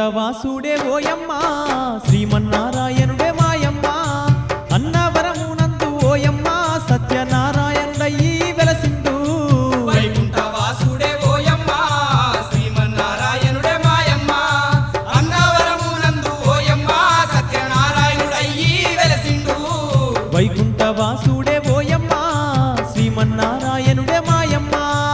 వైకుంఠవాసుడే ఓయమ్మ శ్రీమన్నారాయణుడే మాయమ్మ అన్నవరమునందు ఓయమ్మ సత్యనారాయణుడయ్యి వెలసిండు వైకుంఠవాసుడే ఓయమ్మ శ్రీమన్నారాయణుడే మాయమ్మ అన్నవరమునందు ఓయమ్మ సత్యనారాయణుడయ్యి వెలసిండు వైకుంఠవాసుడే ఓయమ్మ శ్రీమన్నారాయణుడే మాయమ్మ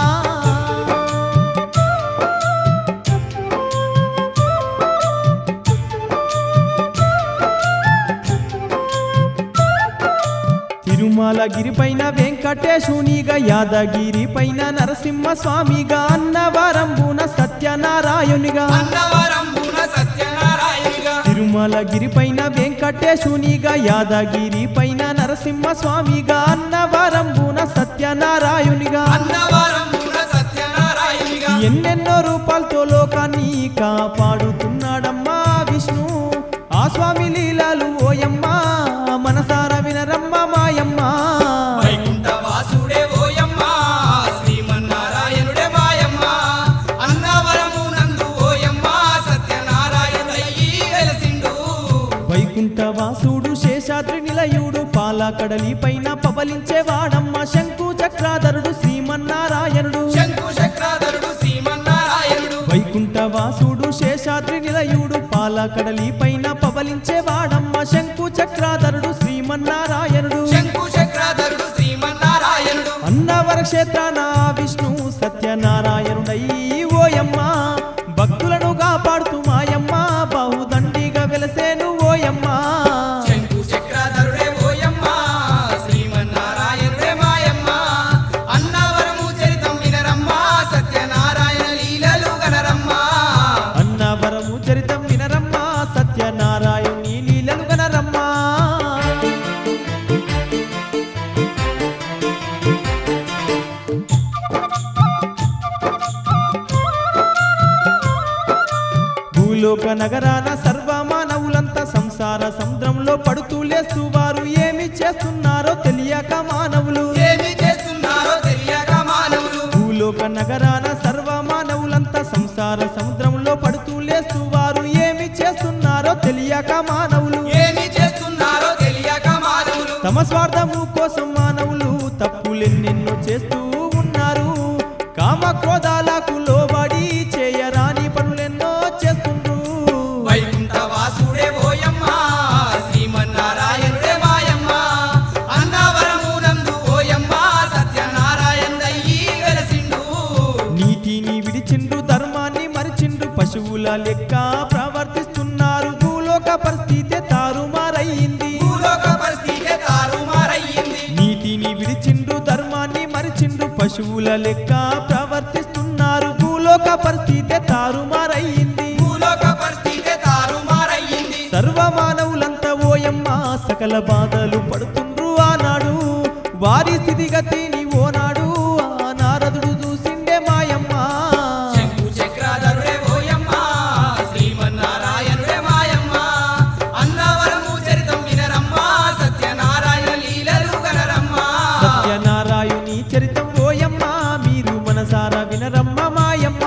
తిరుమల గిరిపైన వెంకటేశునిగా యాదగిరి పైన నరసింహ స్వామిగా అన్నవరంబున సత్యనారాయణునిగా అన్నవరంబున సత్యనారాయణుగా తిరుమల గిరిపైన వెంకటేశునిగా యాదగిరి పైన నరసింహ స్వామిగా అన్నవరంబున సత్యనారాయణునిగా అన్నవరంబున సత్యనారాయణుగా ఎన్నెన్నో రూపాలతో లోకాన్ని కాపాడుతున్నాడమ్మా విష్ణు ఆ స్వామి లీలాలు ఓయమ్మ మనసార వినరమ్మ మాయమ్మ వైకుంఠవాసుడే ఓయమ్మ శ్రీమన్నారాయణుడే మాయమ్మ అన్నవరమునందు ఓయమ్మ సత్యనారాయణుడయ్యి వెలసిండు వైకుంఠవాసుడు శేషాద్రి నిలయుడు పాలకడలి పైన పబలించేవాడమ్మ శంకు చక్రాధరుడు శ్రీమన్నారాయణుడు శంకు చక్రాధరుడు శ్రీమన్నారాయణుడు వైకుంఠవాసుడు శేషాద్రి నిలయుడు పాలకడలి పైన పబలించేవాడమ్మ శంకు చక్రాధరుడు శ్రీమన్నారాయణుడు శంకు చక్రాధరుడు శ్రీమన్నారాయణుడు అన్నవర క్షేత్రాన విష్ణు సత్యనారాయణుడై ఓయమ్మ భక్తులను కాపాడుతూ మాయమ్మ బహుదండిగా వెలసేను ఓయమ్మ శంకు చక్రాధరుడే ఓయమ్మ శ్రీమన్నారాయణుడే మాయమ్మ అన్నవరము చరితం వినరమ్మ సత్యనారాయణ లీలలు గనరమ్మ అన్నవరము చరితం వినరమ్మ సత్యనారాయణుని లీలలు గనరమ్మ భూలోక నగరాన సర్వమానవులంతా సంసార సముద్రంలో పడుతూ లేస్తూ వారు ఏమి చేస్తున్నారో తెలియక మానవులు ఏమి చేస్తున్నారో తెలియక మానవులు భూలోక నగరాన సర్వమానవులంతా సంసార సముద్రంలో పడుతూ లేస్తూ వారు ఏమి చేస్తున్నారో తెలియక మానవులు ఏమి చేస్తున్నారో తెలియక మానవులు తమ స్వార్థము కోసం మానవులు తప్పులెన్నెన్నో చేస్తూ ఉన్నారు కామ క్రోధాలకు లోబడి చేయరాని పనులెన్నో చేస్తుండ్రు వైకుంఠవాసుడే ఓయమ్మ శ్రీమన్నారాయణుడే మాయమ్మ అన్నవరమునందు ఓయమ్మ సత్యనారాయణుడయ్యి వెలసిండు నీతిని విడిచిండ్రు ధర్మాన్ని మరిచిండ్రు పశువుల లెక్క ప్రవర్తిస్తున్నారు భూలోక పరిస్థితి తారుమారయ్యింది భూలోక పరిస్థితి తారుమారయ్యింది నీతిని విడిచిండ్రు ధర్మాన్ని మరిచిండ్రు పశువుల లెక్క ప్రవర్తిస్తున్నారు భూలోక పరిస్థితి తారుమారయ్యింది భూలోక పరిస్థితి తారుమారయ్యింది సర్వమానవులంతా ఓయమ్మ సకల బాధలు పడుతుండ్రు ఆనాడు వారి స్థితిగతిని ఓనాడు ఆ నారదుడు చూసిండే మాయమ్మ శంకు చక్రాధరుడే ఓయమ్మ శ్రీమన్నారాయణుడే మాయమ్మ అన్నవరము చరితం వినరమ్మ సత్యనారాయణ లీలలు గనరమ్మ సత్యనారాయణి చరితం ఓయమ్మ మీరు మనసారా వినరమ్మ మాయమ్మ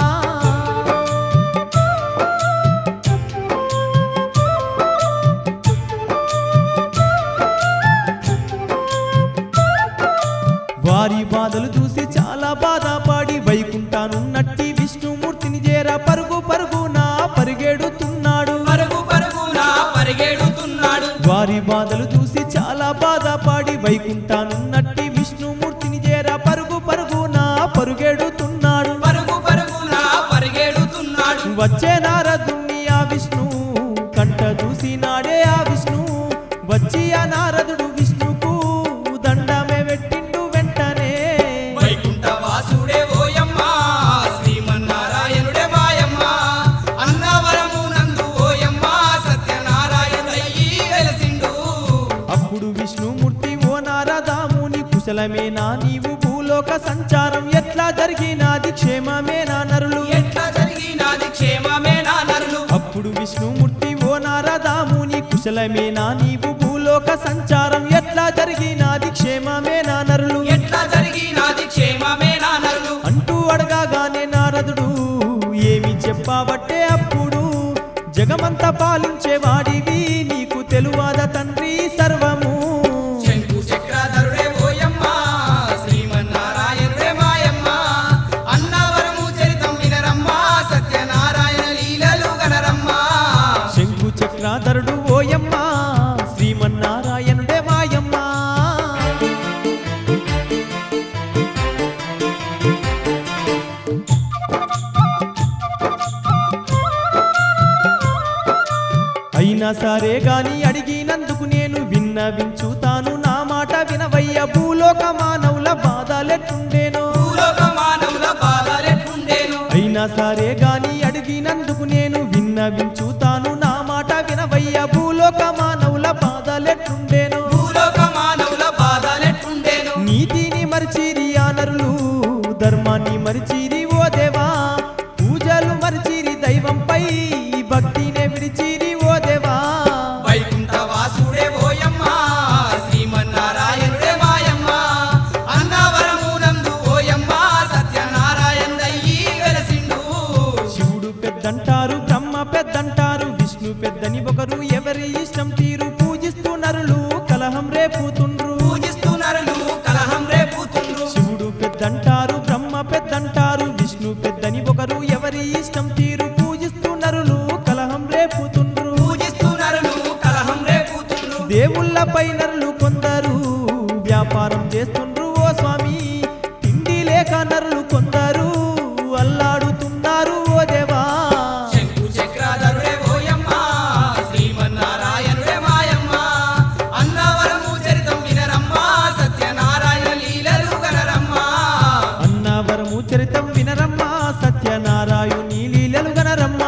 వారి బాధలు చూసి చాలా బాధపడి వైకుంఠానున్నట్టి విష్ణుమూర్తిని చేర పరుగు పరుగున పరిగెడుతున్నాడు పరుగు పరుగున పరిగెడుతున్నాడు వారి బాధలు చూసి చాలా బాధపడి వైకుంఠానున్నట్టి విష్ణుమూర్తిని చేర పరుగు పరుగున పరుగెడుతున్నాడు పరుగు పరుగున పరిగెడుతున్నాడు వచ్చే నారదుణ్ణి ఆ విష్ణు కంట చూసినాడే ఆ విష్ణు వచ్చి ఆ నారదుడు విష్ణుకు దండమే పెట్టిండు వెంటనే వైకుంఠవాసుడే ఓయమ్మ శ్రీమన్నారాయణుడే మాయమ్మ అన్నవరము నందు ఓయమ్మ సత్యనారాయణయ్యి వెలసిండు అప్పుడు విష్ణుమూర్తి ఓ నారదాముని కుశలమేనా నీవు భూలోక సంచారం ఎట్లా జరిగినాది క్షేమమేనా నరులు ఎట్లా జరిగినాది క్షేమమే నా నరులు అప్పుడు విష్ణుమూర్తి ఓ నారదాముని కుశలమేనా నీవు భూలోక సంచారం ఎట్లా జరిగినాది క్షేమమేనా నరులు ఎట్లా జరిగినాది క్షేమమే నా నరులు అంటూ అడగాగానే నారదుడు ఏమి చెప్పాబట్టే అప్పుడు జగమంత పాలించేవాడివి నీకు తెలువాద తండ్రి సర్వము శంకు చక్రధరుడే ఓయమ్మ శ్రీమన్నారాయణుడే మాయమ్మ అన్నవరము చరితం వినరమ్మ సత్యనారాయణ లీలలు గనరమ్మ శంకు చక్రాధరుడు ఓయమ్మ శ్రీమన్నారాయణుడే మాయమ్మ అయినా సరే గాని అడిగినందుకు నేను విన్నవించుతాను నా మాట వినవయ్య భూలోక మానవుల బాధలెట్టుండేనో భూలోక మానవుల బాధలెట్టుండేను అయినా సరే గాని అడిగినందుకు నేను విన్నవించుతాను నా మాట వినవయ్య భూలోక మానవుల బాధలెట్టుండేను భూలోక మానవుల బాధలెట్టుండేను నీతిని మరిచిరి ఆనరులు ధర్మాన్ని మరిచిరి ఓ దేవా పూజలు మరిచిరి దైవంపై భక్తినే విడిచిరి ఓ దేవా వైకుంఠ వాసుడే ఓయమ్మ శ్రీమన్నారాయణుడే మాయమ్మ అన్నవరము నందు ఓయమ్మ సత్యనారాయణ దయ్యి వెలసిండు శివుడు పెద్దంటారు బ్రహ్మ పెద్దంటారు విష్ణు పెద్దని ఒకరు ఎవరి ఇష్టం తీరు పూజిస్తూ నరులు కలహం రేపుతుండ్రు పూజిస్తున్నరులు కలహం రేపుతుండ్రు శివుడు పెద్దంటారు బ్రహ్మ పెద్దంటారు విష్ణు పెద్దని ఒకరు ఎవరి ఇష్టం తీరు పూజిస్తూ నరులు కలహం రేపుతుండ్రు పూజిస్తున్నరులు కలహం రేపుతుండ్రు దేవుళ్ళపై నరులు కొందరు వ్యాపారం చేస్తుండ్రు ఓ స్వామి తిండి లేక నరులు కొందరు అల్లాడుతున్నారు ఓ దేవా శంకు చక్రధరుడే ఓయమ్మ శ్రీమన్నారాయణుడే మాయమ్మ అన్నవరము చరితం వినరమ్మ సత్యనారాయణ లీలలు గనరమ్మ అన్నవరము చరితం వినరమ్మా సత్యనారాయణి లీలలు గనరమ్మా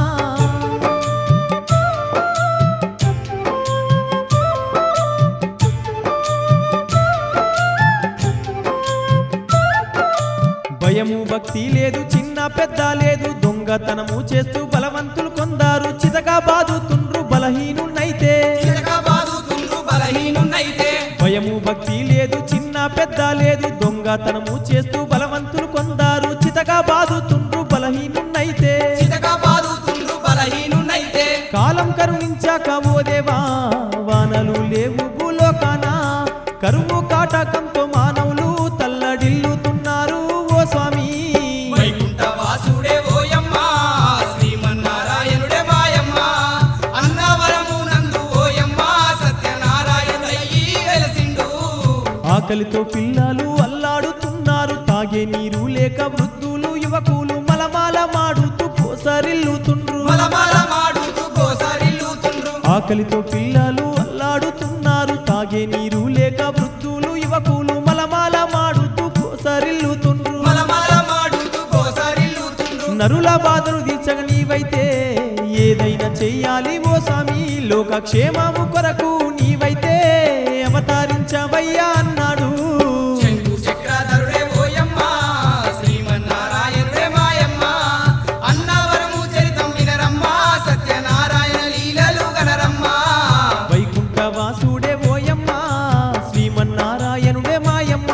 భయము భక్తి లేదు చిన్న పెద్ద లేదు దొంగతనము చేస్తూ బలవంతులు కొందారు చితగా బాదుతుండ్రు బలహీనున్నైతే చితక బాదుతుండ్రు బలహీనున్నైతే భయము భక్తి లేదు చిన్న పెద్ద లేదు దొంగతనము చేస్తూ బలవంతులు కొందారు చితగా బాదుతుండ్రు బలహీనున్నైతే చితక బాదుతుండ్రు బలహీనున్నైతే కాలం కరుణించాక ఓ దేవా వానలు లేవు భూలోకాన కరువు కాటకంతో మానవులు తల్లడిల్లుతున్నారు ఓ స్వామి వైకుంఠ వాసుడే ఓయమ్మ శ్రీమన్నారాయణుడే మాయమ్మ అన్నవరము నందు ఓయమ్మ సత్యనారాయణ దయ్యి వెలసిండు ఆకలితో పిల్లలు అల్లాడుతున్నారు తాగే నీరు లేక వృద్ధులు యువకులు మలమాల మాడుతూ పోసరిల్లుతుండ్రు మలమల మాడుతూ గోసరిల్లుతుండ్రు ఆకలితో పిల్లలు అల్లాడుతున్నారు తాగే నీరు లేక వృద్ధులు యువకులు మలమాల మాడుతూ పోసరిల్లుతుండ్రు మలమల మాడుతూ గోసరిల్లుతుండ్రు నరుల బాధలు తీర్చగ నీవైతే ఏదైనా చెయ్యాలి ఓ స్వామి లోకక్షేమము కొరకు నీవైతే అవతరించవయ్యా అన్నాడు శంకు చక్రధరుడే ఓయమ్మ శ్రీమన్నారాయణుడే మాయమ్మ అన్నవరము చరితం వినరమ్మ సత్యనారాయణ లీలలు గనరమ్మ వైకుంఠ వాసుడే ఓయమ్మ శ్రీమన్నారాయణుడే మాయమ్మ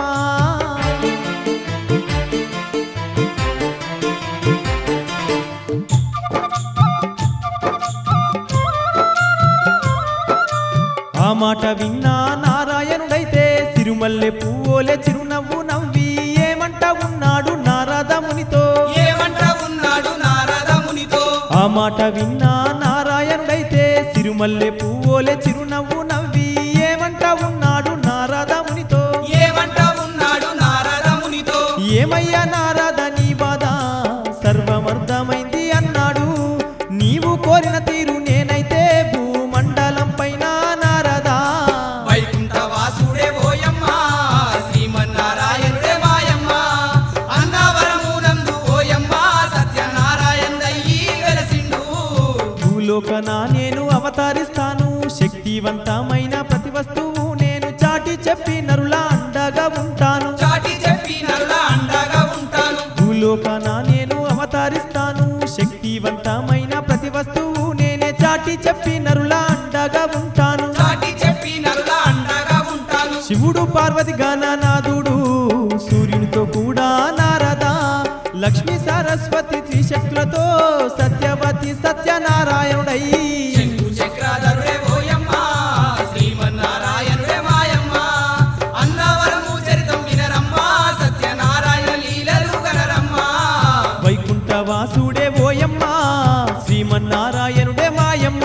ఆ మాట విన్నా నారాయణుడైతే సిరుమల్లె పువ్వులే చిరునవ్వు నవ్వి ఏమంట ఉన్నాడు నారద మునితో ఏమంట ఉన్నాడు నారద మునితో ఆ మాట విన్నా నారాయణుడైతే సిరుమల్లె పువ్వులే చిరునవ్వు నవ్వి ఏమంట ఉన్నాడు నారద మునితో ఏమంట ఉన్నాడు నారద మునితో ఏమయ్యా నారద నీ బాధ సర్వమర్థమైంది అన్నాడు నీవు కోరిన తీరు నేనైతే భూమండలం పైన నారదా వైకుంఠ వాసుడే ఓయమ్మ శ్రీమన్నారాయణుడే మాయమ్మ అన్నవరము నందు ఓయమ్మ సత్యనారాయణ దయ్యి వెలసిండు భూలోకన నేను అవతరిస్తాను శక్తివంతమైన ప్రతి వస్తువు నేను చాటి చెప్పి నరుల అండగా ఉంటాను చాటి చెప్పి నరుల అండగా ఉంటాను భూలోకన నేను అవతరిస్తాను శక్తివంతమైన ప్రతి వస్తువు నేనే చాటి చెప్పి నరుల అండగా ఉంటాను చాటి చెప్పి నరుల అండగా ఉంటాను శివుడు పార్వతి గణనాథుడు సూర్యునితో కూడా నారద లక్ష్మీ సరస్వతి త్రిశక్తులతో సత్యవతి సత్యనారాయణుడై శంకు చక్రాధరుడే ఓయమ్మ శ్రీమన్నారాయణుడే మాయమ్మ అన్నవరము చరితం వినరమ్మ సత్యనారాయణ లీలలు గనరమ్మ వైకుంఠవాసుడే ఓయమ్మ శ్రీమన్నారాయణుడే మాయమ్మ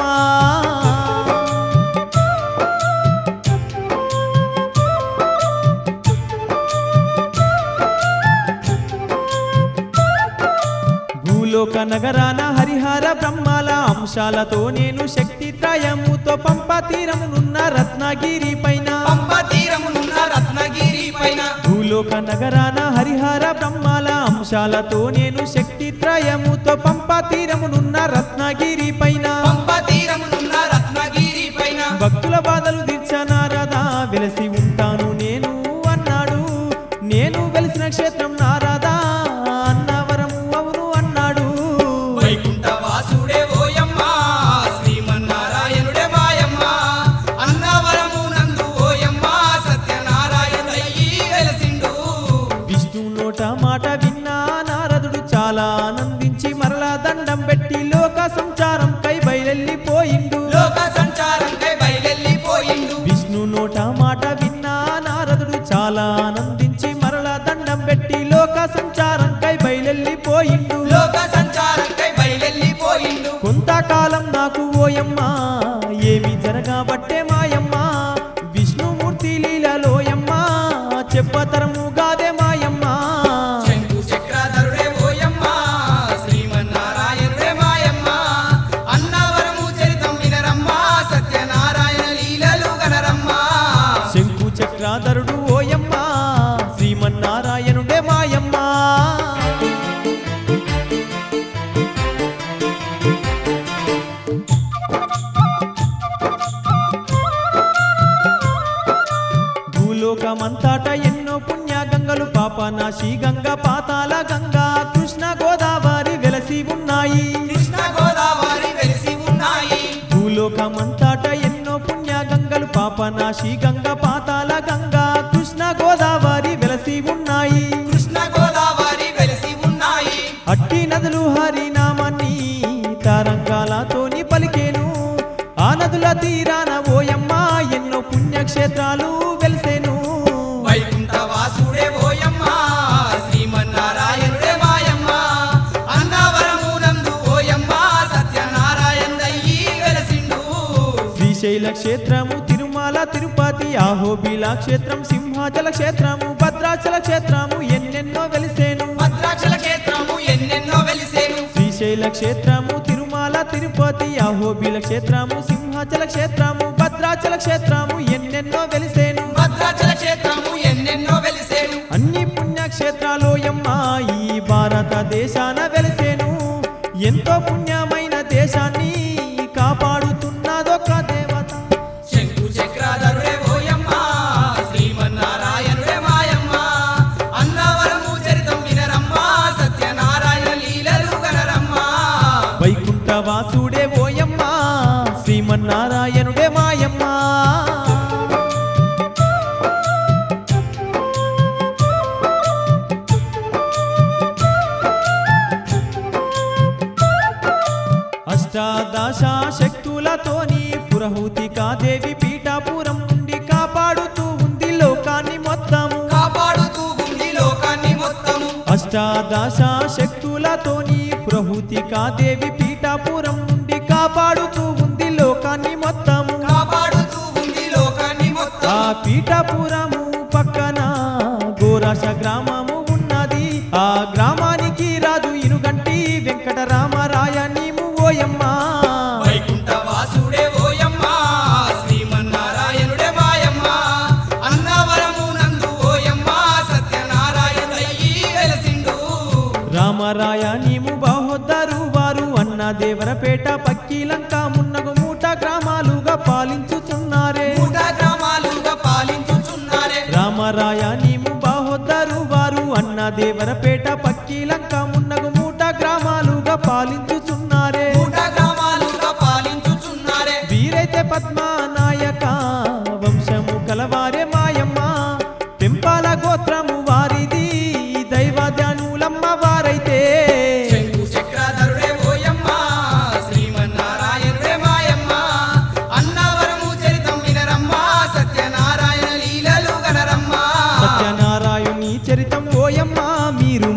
భూలోక నగరాన హరిహర బ్రహ్మాల అంశాలతో నేను శక్తి త్రయముతో పంప తీరమునున్న రత్నగిరి పైన పంప తీరమునున్న రత్నగిరి పైన భూలోక నగరాన హరిహర బ్రహ్మాల అంశాలతో నేను శక్తి త్రయముతో పంప తీరమునున్న రత్నగిరి పైన పంప తీరమునున్న రత్నగిరి పైన భక్తుల బాధలు తీర్చనారదా వెలసి ఉంటాను నేను అన్నాడు నేను వెలిసిన క్షేత్రం నారదా అన్నవరము అవును అన్నాడు వైకుంఠ వాసుడే ఓయమ్మ శ్రీమన్నారాయణుడే మాయమ్మ అన్నవరము నందు ఓయమ్మ సత్యనారాయణయ్యి వెలసిండు విష్ణు నోట మాట విన్నా నారదుడు చాలా ఆనందించి మరలా దండం పెట్టి లోక సంచారం కై బయలెళ్ళిపోయిండు లోక సంచారంకై బయలెళ్ళిపోయిండు విష్ణు నోట మాట విన్నా నారదుడు చాలా ఆనందించి మరలా దండం పెట్టి లోక సంచారం కై బయలెళ్ళిపోయిండు లోక సంచారంకై బయలెళ్ళిపోయిండు కొంతకాలం నాకు ఓయమ్మ ఏమి జరగబట్టే మాయమ్మ విష్ణుమూర్తి లీలలోయమ్మ చెప్పతరము గాదే మాయమ్మ శంకు చక్రాధరుడే ఓయమ్మ శ్రీమన్నారాయణుడే మాయమ్మ అన్నవరము చరితం వినరమ్మ సత్యనారాయణ లీలలు గనరమ్మ శంకు చక్రాధరుడు ఓయమ్మ శ్రీమన్నారాయణుడే మాయమ్మ భూలోకమంతట ఎన్నో పుణ్య గంగలు పాపనాశి గంగ పాతాల గంగా కృష్ణ గోదావరి వెలసి ఉన్నాయి కృష్ణ గోదావరి వెలిసి ఉన్నాయి భూలోకమంతట ఎన్నో పుణ్య గంగలు పాపనాశి గంగ పాతాల గంగా కృష్ణ గోదావరి వెలసి ఉన్నాయి కృష్ణ గోదావరి వెలిసి ఉన్నాయి అట్టి నదులు హరినామాన్ని తరంగాలతోని పలికేను ఆ నదుల తీరాన ఓయమ్మ ఎన్నో పుణ్యక్షేత్రాలు వెలిసేను వైకుంఠ వాసుడే ఓయమ్మ శ్రీమన్నారాయణుడే మాయమ్మ అన్నవరము నందు ఓయమ్మ సత్యనారాయణయ్యి వెలసిండు శ్రీశైల క్షేత్రము తిరుమల తిరుపతి ఆహోబిల క్షేత్రం సింహాచల క్షేత్రము భద్రాచల క్షేత్రము ఎన్నెన్నో వెలిసేను భద్రాచల క్షేత్రము ఎన్నెన్నో వెలిసేను శ్రీశైల క్షేత్రము తిరుమల తిరుపతి అహోబిల క్షేత్రము సింహాచల క్షేత్రము భద్రాచల క్షేత్రము ఎన్నెన్నో వెలిసేను భద్రాచల క్షేత్రము ఎన్నెన్నో వెలిసేను అన్ని పుణ్యక్షేత్రాలోయమ్మ ఈ భారతదేశాన వెలిసేను ఎంతో పుణ్యమైన దేశాన్ని కాపాడుతున్నదొక దేవత శంకు చక్రాధరుడే ఓయమ్మ శ్రీమన్నారాయణుడే మాయమ్మ అన్నవరము చరితం వినరమ్మ సత్యనారాయణ లీలలు గనరమ్మ వైకుంఠవాసుడే ఓయమ్మ శ్రీమన్నారాయణుడే మాయమ్మ అష్టాదశ శక్తులతోని పురహూతికాదేవి పీఠాపురం నుండి కాపాడుతూ ఉంది లోకాన్ని మొత్తము కాపాడుతూ ఉంది లోకాన్ని మొత్తము అష్టాదశ శక్తులతోని ప్రహూతికాదేవి పీఠాపురం నుండి కాపాడుతూ ఉంది లోకాన్ని మొత్తము కాపాడుతూ ఉంది లోకాన్ని ఆ మొత్తం పీఠాపురము పక్కన గోరాష గ్రామము ఉన్నది ఆ గ్రామానికి రాజు ఇనుగంటి వెంకటరామరాయ నీము ఓయమ్మ వైకుంఠ వాసుడే ఓయమ్మ శ్రీమన్నారాయణుడే మాయమ్మ అన్నవరము నందు ఓయమ్మ సత్యనారాయణయ్యి వెలసిండు రామరాయ నీము బాహోద్దరు వారు అన్న దేవరపేట పక్కిలంక మున్నగు మూట గ్రామాలుగా పాలించుచున్నారే మూట గ్రామాలుగా పాలించుచున్నారే రామరాయ నీము బాహోద్దరు వారు అన్న దేవరపేట పక్కిలంక మున్నగు మూట గ్రామాలుగా పాలించుచున్నారే మూట గ్రామాలుగా పాలించుచున్నారే వీరైతే పద్మానాయక వంశము కలవారే మాయమ్మ పెంపాల గోత్రము వారిది దైవధ్యానులమ్మ వారైతే శంకు చక్రధరుడే ఓయమ్మ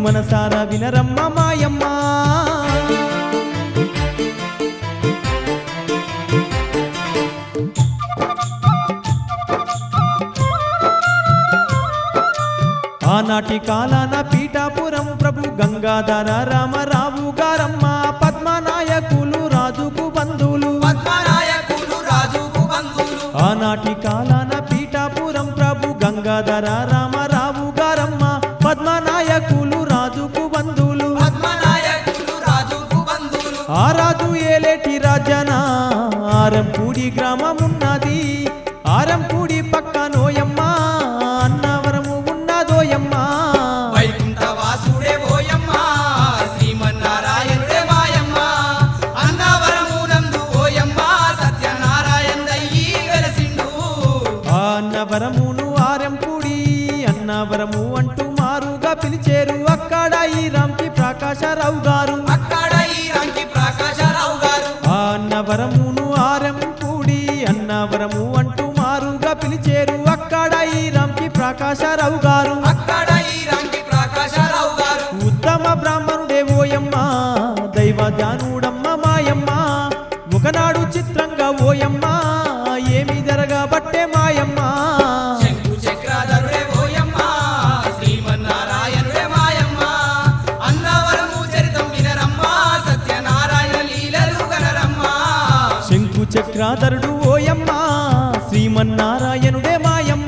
మనసారా వినరమ్మ మాయమ్మ ఆనాటి కాలాన పీఠాపురం ప్రభు గంగాధర రామరావు గారమ్మ పద్మనాయకులు రాజుకు బంధువులు పద్మనాయకులు రాజుకు బంధువులు ఆనాటి కాలాన పీఠాపురం ప్రభు గంగాధర రామరావు గారమ్మ పద్మనాయకులు రాజుకు బంధువులు పద్మనాయకులు రాజుకు బంధువులు ఆ రాజు ఏలేటి రాజన ఆరంపూడి గ్రామమున్నది ఆరంపూడి పక్కనోయమ్మ అన్నవరము ఉన్నదోయమ్మ వైకుంఠ వాసుడే ఓయమ్మ శ్రీమన్నారాయణుడే మాయమ్మ అన్నవరమునందు ఓయమ్మ సత్యనారాయణయ్యి వెలసిండు ఆ అన్నవరమును ఆరంపూడి అన్నవరము అంటూ మారుగా పిలిచేరు అక్కడ ఈ రాంకి ప్రకాశరావు గారు అక్కడ ఈ రంకి ప్రకాశరావు గారు ఆ అన్నవరమును ఆరంపూడి అన్నవరము అంటూ మారుగా పిలిచేరు అక్కడ ఈ రాంకి ప్రకాశరావు గారు అక్కడ ఈ రంకి ప్రకాశరావు గారు ఉత్తమ బ్రాహ్మణుడే ఓయమ్మ దైవ ధ్యానుడమ్మ మాయమ్మ ఒకనాడు చిత్రంగా ఓయమ్మ ఏమి జరగబట్టే మాయమ్మ శంకు చక్రాధరుడే ఓయమ్మ శ్రీమన్నారాయణుడే మాయమ్మ అన్నవరము చరితం వినరమ్మ సత్యనారాయణ లీలలు గనరమ్మ శంకు చక్రాధరుడు ఓయమ్మ శ్రీమన్నారాయణుడే మాయమ్మ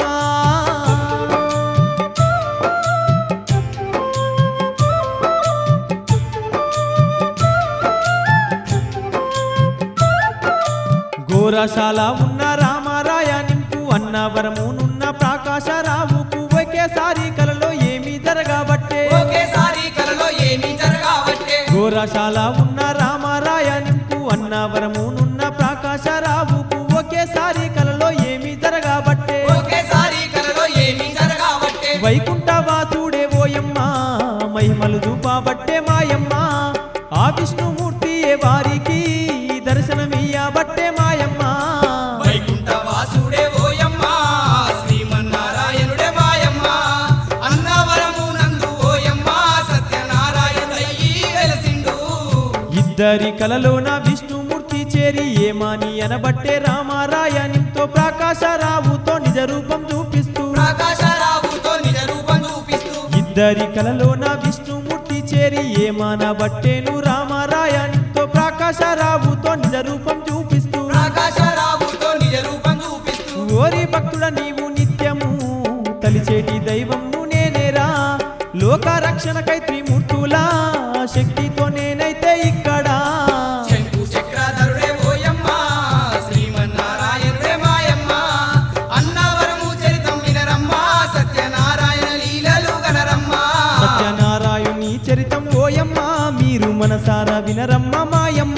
ఘోరశాల ఉన్న రామారాయ నింపు అన్నవరమునున్న ప్రకాశరావుకు ఒకేసారి కలలో ఏమి జరగబట్టే ఒకేసారి కలలో ఏమి జరగావట్టే ఘోరశాల ఉన్న రామారాయ నింపు అన్నవరమునున్న ప్రకాశరావుకు ఒకేసారి కలలో ఏమి జరగబట్టే ఒకేసారి కలలో ఏమి జరగావట్టే వైకుంఠవాసుడే ఓయమ్మ మహిమలు చూపబట్టే మాయమ్మ ఆ విష్ణుమూర్తి వారికి దర్శనమియ్యబట్టే మాయమ్మ వైకుంఠ వాసుడే ఓయమ్మ శ్రీమన్నారాయణుడే మాయమ్మ అన్నవరము నందు ఓయమ్మ సత్యనారాయణయ్యి వెలసిండు ఇద్దరి కలలోన విష్ణుమూర్తి చేరి ఏమాని అనబట్టే రామారాయణంతో ప్రకాశరావుతో నిజ రూపం చూపిస్తూ ప్రకాశరావుతో నిజ రూపం చూపిస్తూ ఇద్దరి కలలోన విష్ణుమూర్తి చేరి ఏమానబట్టేను రామారాయణంతో ప్రకాశరావుతో నిజ రూపం చూపిస్తూ ప్రకాశరావుతో నిజ రూపం చూపిస్తూ ఓరి భక్తుడ నీవు నిత్యము తలిచేటి దైవము నేనేరా లోక రక్షణకై త్రిమూర్తుల శక్తితో నేనైతే ఇక్కడ శంకు చక్రధరుడే ఓయమ్మ శ్రీమన్నారాయణుడే మాయమ్మ అన్నవరము చరితం వినరమ్మ సత్యనారాయణ లీలలు గనరమ్మ సత్యనారాయణి చరితం ఓయమ్మ మీరు మనసారా వినరమ్మ మాయమ్మ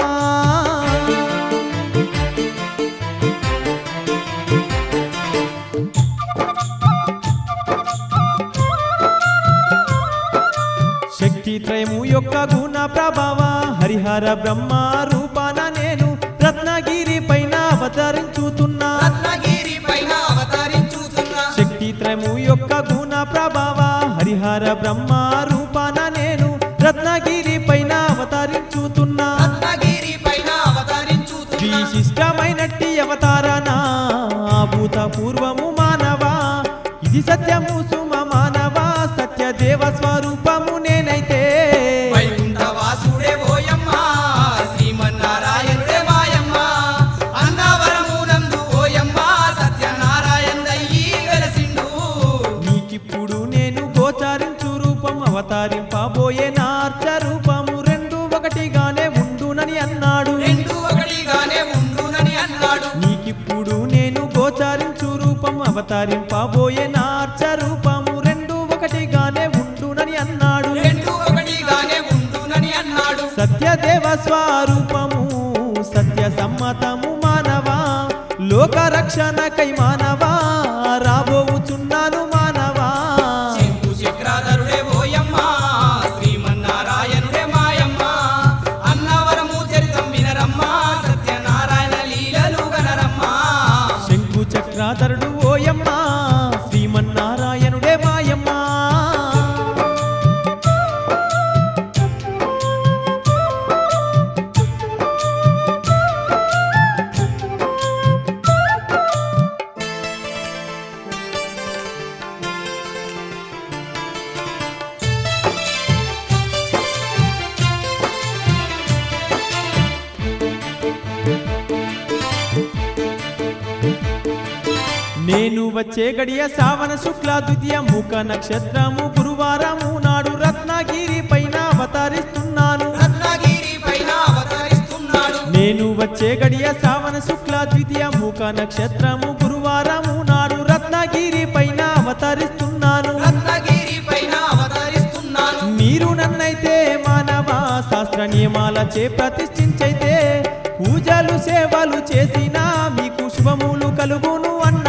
శక్తి త్రయము యొక్క గుణ ప్రభావ హరిహర బ్రహ్మ రూపాన నేను రత్నగిరి పైన అవతరించుతున్నా రత్నగిరి పైన అవతరించుతున్న శక్తి త్రయము యొక్క గుణ ప్రభావ హరిహర బ్రహ్మ రూపాన నేను రత్నగిరి పైన అవతరించుతున్నా రత్నగిరి పైన అవతరించుతున్న విశిష్టమైనట్టి అవతారణ భూత పూర్వము మానవా ఇది సత్యము సుమ మానవా సత్యదేవ స్వరూపము నేనైతే వైకుంఠ వాసుడే ఓయమ్మ శ్రీమన్నారాయణుడే మాయమ్మ అన్నవరము నందు ఓయమ్మ సత్యనారాయణయ్యి వెలసిండు నీకిప్పుడు నేను గోచారించు రూపం అవతారింపబోయే నార్చ రూపము రెండు ఒకటిగానే ఉండునని అన్నాడు రెండు ఒకటిగానే ఉండునని అన్నాడు నీకిప్పుడు నేను గోచారించు రూపం అవతారింపబోయే నార్చ రూపము రెండు ఒకటిగానే ఉండునని అన్నాడు రెండు ఒకటిగానే ఉండునని అన్నాడు సత్యదేవ స్వరూపము సత్య సమ్మతము మానవా లోక రక్షణకై మానవా రాబోవుచున్నాను మానవా శంకు చక్రాధరుడే ఓయమ్మ శ్రీమన్నారాయణుడే మాయమ్మ అన్నవరము చరితం వినరమ్మ సత్యనారాయణ లీలలు గనరమ్మ శంకు చక్రాధరుడు ఓయమ్మ శ్రీమన్నారాయణుడే మాయమ్మ నేను వచ్చే గడియ శ్రావణ శుక్ల ద్వితీయ ముఖ నక్షత్రము గురువారము నాడు రత్నగిరి పైన అవతరిస్తున్నాను రత్నగిరి పైన అవతరిస్తున్నాడు నేను వచ్చే గడియ శ్రావణ శుక్ల ద్వితీయ ముఖ నక్షత్రము గురువారము నాడు రత్నగిరి పైన అవతరిస్తున్నాను రత్నగిరి పైన అవతరిస్తున్నాను మీరు నన్నైతే మానవ శాస్త్ర నియమాలచే ప్రతిష్ఠించైతే పూజలు సేవలు చేసినా మీకు శుభములు కలుగును అన్న